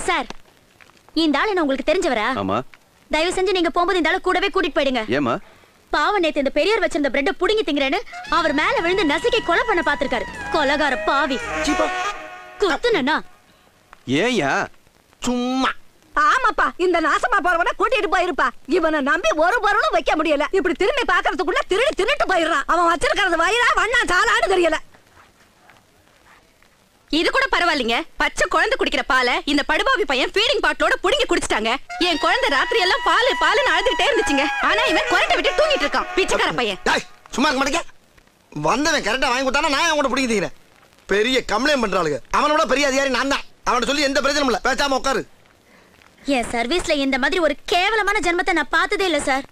sir இந்த ஆளு நான் உங்களுக்கு தெரிஞ்சவரா ஆமா தயவு செஞ்சு நீங்க போகும்போது இந்த ஆளு கூடவே கூட்டிட்டு போயிடுங்க ஏமா பாவம் நேத்து இந்த பெரியவர் வச்சிருந்த பிரெட்ட புடுங்கி திங்கிறேன்னு அவர் மேல விழுந்து நசுக்கி கொலை பண்ண பாத்திருக்காரு கொலகார பாவி குத்துனா ஏயா சும்மா ஆமாப்பா இந்த நாசமா போறவன கூட்டிட்டு போயிருப்பா இவனை நம்பி ஒரு பொருளும் வைக்க முடியல இப்படி திரும்பி பாக்குறதுக்குள்ள திருடி தின்னுட்டு போயிடுறான் அவன் வச்சிருக்கிறது வயிறா வண்ணா சாலான்னு தெரியல இது கூட பரவாயில்லைங்க பச்சை குழந்தை குடிக்கிற பாலை இந்த படுபாவி பையன் ஃபீடிங் பாட்டிலோட புடுங்கி குடிச்சிட்டாங்க என் குழந்தை ராத்திரி எல்லாம் பால் பாலுன்னு அழுதுகிட்டே இருந்துச்சுங்க ஆனா இவன் குழந்தை விட்டு தூங்கிட்டு இருக்கான் பிச்சைக்கார பையன் டேய் சும்மா இருக்க மாட்டேங்க வந்தவன் கரெக்டா வாங்கி கொடுத்தானா நான் அவன் கூட பிடிக்கிறேன் பெரிய கம்ப்ளைண்ட் பண்றாளுங்க அவனோட பெரிய அதிகாரி நான் தான் அவனை சொல்லி எந்த பிரச்சனையும் இல்ல பேசாம உட்காரு என் சர்வீஸ்ல இந்த மாதிரி ஒரு கேவலமான ஜென்மத்தை நான் பார்த்ததே இல்ல சார்